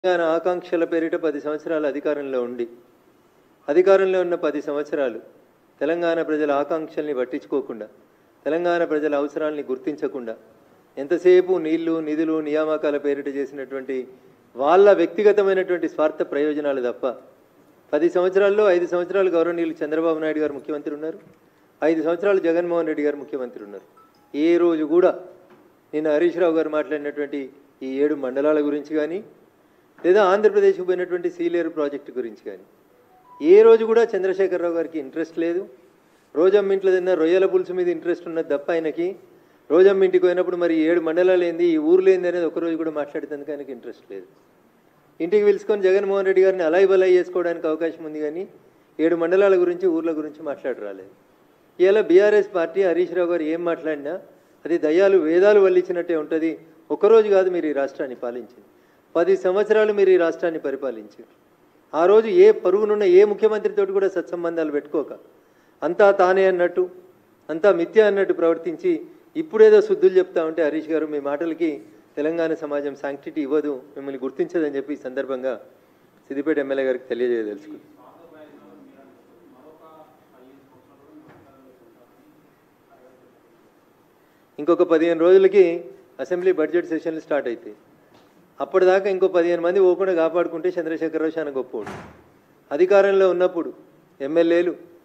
తెలంగాణ ఆకాంక్షల పేరిట పది సంవత్సరాలు అధికారంలో ఉండి అధికారంలో ఉన్న పది సంవత్సరాలు తెలంగాణ ప్రజల ఆకాంక్షల్ని పట్టించుకోకుండా తెలంగాణ ప్రజల అవసరాల్ని గుర్తించకుండా ఎంతసేపు నీళ్లు నిధులు నియామకాల పేరిట చేసినటువంటి వాళ్ళ వ్యక్తిగతమైనటువంటి స్వార్థ ప్రయోజనాలు తప్ప పది సంవత్సరాల్లో ఐదు సంవత్సరాలు గౌరవనీయులు చంద్రబాబు నాయుడు గారు ముఖ్యమంత్రి ఉన్నారు ఐదు సంవత్సరాలు జగన్మోహన్ రెడ్డి గారు ముఖ్యమంత్రి ఉన్నారు ఏ రోజు కూడా నిన్న హరీష్ రావు గారు మాట్లాడినటువంటి ఈ ఏడు మండలాల గురించి కానీ లేదా ఆంధ్రప్రదేశ్కు పోయినటువంటి సీలేరు ప్రాజెక్టు గురించి కానీ ఏ రోజు కూడా చంద్రశేఖరరావు గారికి ఇంట్రెస్ట్ లేదు రోజమ్మ ఇంట్లో తిన్న రొయ్యల పులుసు మీద ఇంట్రెస్ట్ ఉన్నది తప్ప ఆయనకి రోజమ్మ ఇంటికి పోయినప్పుడు మరి ఈ ఏడు మండలాలు ఏంది ఈ ఊర్లు ఏంది అనేది ఒకరోజు కూడా మాట్లాడేందుకు ఆయనకి ఇంట్రెస్ట్ లేదు ఇంటికి పిలుచుకొని జగన్మోహన్ రెడ్డి గారిని అలాయి బలాయి చేసుకోవడానికి అవకాశం ఉంది కానీ ఏడు మండలాల గురించి ఊర్ల గురించి మాట్లాడి రాలేదు ఇలా బీఆర్ఎస్ పార్టీ హరీష్ రావు గారు ఏం మాట్లాడినా అది దయ్యాలు వేదాలు వల్లించినట్టే ఉంటుంది ఒకరోజు కాదు మీరు ఈ రాష్ట్రాన్ని పాలించింది పది సంవత్సరాలు మీరు ఈ రాష్ట్రాన్ని పరిపాలించారు ఆ రోజు ఏ పరుగునున్న ఏ ముఖ్యమంత్రితోటి కూడా సత్సంబంధాలు పెట్టుకోక అంతా తానే అన్నట్టు అంతా మిథ్య అన్నట్టు ప్రవర్తించి ఇప్పుడేదో శుద్ధులు చెప్తా ఉంటే హరీష్ గారు మీ మాటలకి తెలంగాణ సమాజం శాంక్టిటీ ఇవ్వదు మిమ్మల్ని గుర్తించదని చెప్పి ఈ సందర్భంగా సిద్దిపేట ఎమ్మెల్యే గారికి తెలియజేయదలుచుకుంది ఇంకొక పదిహేను రోజులకి అసెంబ్లీ బడ్జెట్ సెషన్లు స్టార్ట్ అవుతాయి అప్పటిదాకా ఇంకో పదిహేను మంది పోకుండా కాపాడుకుంటే చంద్రశేఖరరావు చాలా గొప్పోడు అధికారంలో ఉన్నప్పుడు ఎమ్మెల్యేలు